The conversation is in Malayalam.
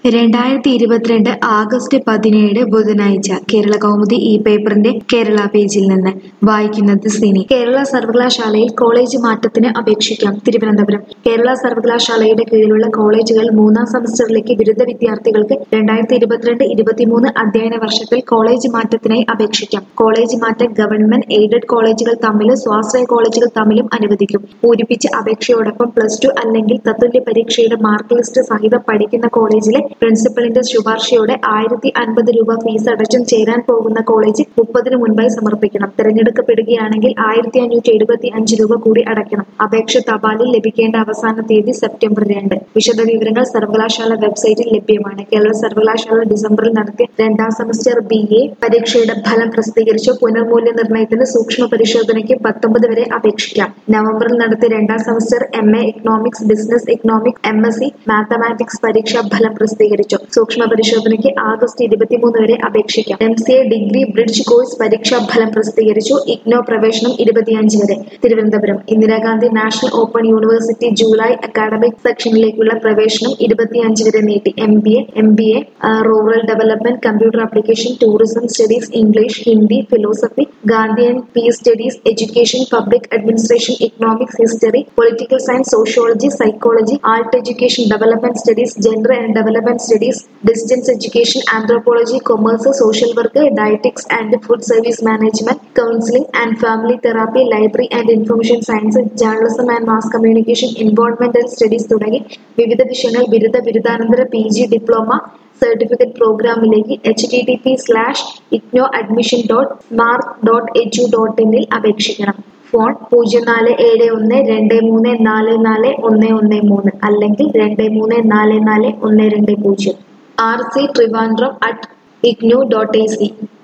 രണ്ടായിരത്തി ഇരുപത്തിരണ്ട് ആഗസ്റ്റ് പതിനേഴ് ബുധനാഴ്ച കേരള കൗമുദി ഈ പേപ്പറിന്റെ കേരള പേജിൽ നിന്ന് വായിക്കുന്നത് സിനി കേരള സർവകലാശാലയിൽ കോളേജ് മാറ്റത്തിന് അപേക്ഷിക്കാം തിരുവനന്തപുരം കേരള സർവകലാശാലയുടെ കീഴിലുള്ള കോളേജുകളിൽ മൂന്നാം സെമസ്റ്ററിലേക്ക് ബിരുദ വിദ്യാർത്ഥികൾക്ക് രണ്ടായിരത്തി ഇരുപത്തിരണ്ട് ഇരുപത്തിമൂന്ന് അധ്യയന വർഷത്തിൽ കോളേജ് മാറ്റത്തിനായി അപേക്ഷിക്കാം കോളേജ് മാറ്റം ഗവൺമെന്റ് എയ്ഡഡ് കോളേജുകൾ തമ്മിലും സ്വാശ്രയ കോളേജുകൾ തമ്മിലും അനുവദിക്കും പൂരിപ്പിച്ച അപേക്ഷയോടൊപ്പം പ്ലസ് ടു അല്ലെങ്കിൽ തത്തുല്യ പരീക്ഷയുടെ മാർക്ക് ലിസ്റ്റ് സഹിതം പഠിക്കുന്ന കോളേജിലെ പ്രിൻസിപ്പലിന്റെ ശുപാർശയോടെ ആയിരത്തി അൻപത് രൂപ ഫീസ് അടച്ചും ചേരാൻ പോകുന്ന കോളേജ് മുപ്പതിന് മുൻപായി സമർപ്പിക്കണം തിരഞ്ഞെടുക്കപ്പെടുകയാണെങ്കിൽ ആയിരത്തി അഞ്ഞൂറ്റി എഴുപത്തി അഞ്ച് രൂപ കൂടി അടയ്ക്കണം അപേക്ഷ തപാലിൽ ലഭിക്കേണ്ട അവസാന തീയതി സെപ്റ്റംബർ രണ്ട് വിശദവിവരങ്ങൾ സർവകലാശാല വെബ്സൈറ്റിൽ ലഭ്യമാണ് കേരള സർവകലാശാല ഡിസംബറിൽ നടത്തിയ രണ്ടാം സെമസ്റ്റർ ബി എ പരീക്ഷയുടെ ഫലം പ്രസിദ്ധീകരിച്ചു പുനർമൂല്യനിർണ്ണയത്തിന് സൂക്ഷ്മ പരിശോധനയ്ക്ക് പത്തൊമ്പത് വരെ അപേക്ഷിക്കാം നവംബറിൽ നടത്തിയ രണ്ടാം semester M A economics business economics M S C mathematics പരീക്ഷാ ഫലം പ്രസിദ്ധീകരിച്ചു സൂക്ഷ്മ പരിശോധനയ്ക്ക് ആഗസ്റ്റ് ഇരുപത്തിമൂന്ന് വരെ അപേക്ഷിക്കാം M C A degree bridge course പരീക്ഷാ ഫലം പ്രസിദ്ധീകരിച്ചു ഇഗ്നോ പ്രവേശനം ഇരുപത്തിയഞ്ച് വരെ Thiruvananthapuram Indira Gandhi national open university July academic സെക്ഷനിലേക്കുള്ള പ്രവേശനം ഇരുപത്തിയഞ്ച് വരെ നീട്ടി M B A M B A rural development computer application tourism studies English Hindi philosophy Gandhian peace studies education public administration economics history political science sociology psychology art education development studies gender and development studies distance education anthropology commerce social work dietetics and food service management counselling and family therapy library and information science journalism and mass communication എൻവയോൺമെന്റൽ സ്റ്റഡീസ് തുടങ്ങി വിവിധ വിഷയങ്ങൾ ബിരുദ ബിരുദാനന്തര പി ജി ഡിപ്ലോമ സർട്ടിഫിക്കറ്റ് പ്രോഗ്രാമിലേക്ക് H T T P slash IGNOU admission dot mark dot H dot ഇനിൽ അപേക്ഷിക്കണം ഫോൺ പൂജ്യം നാല് ഏഴ് ഒന്ന് രണ്ട് മൂന്ന് നാല് നാല് ഒന്ന് ഒന്ന് മൂന്ന് അല്ലെങ്കിൽ രണ്ട് മൂന്ന് നാല് നാല് ഒന്ന് രണ്ട് പൂജ്യം R C Trivandrum at IGNOU dot A C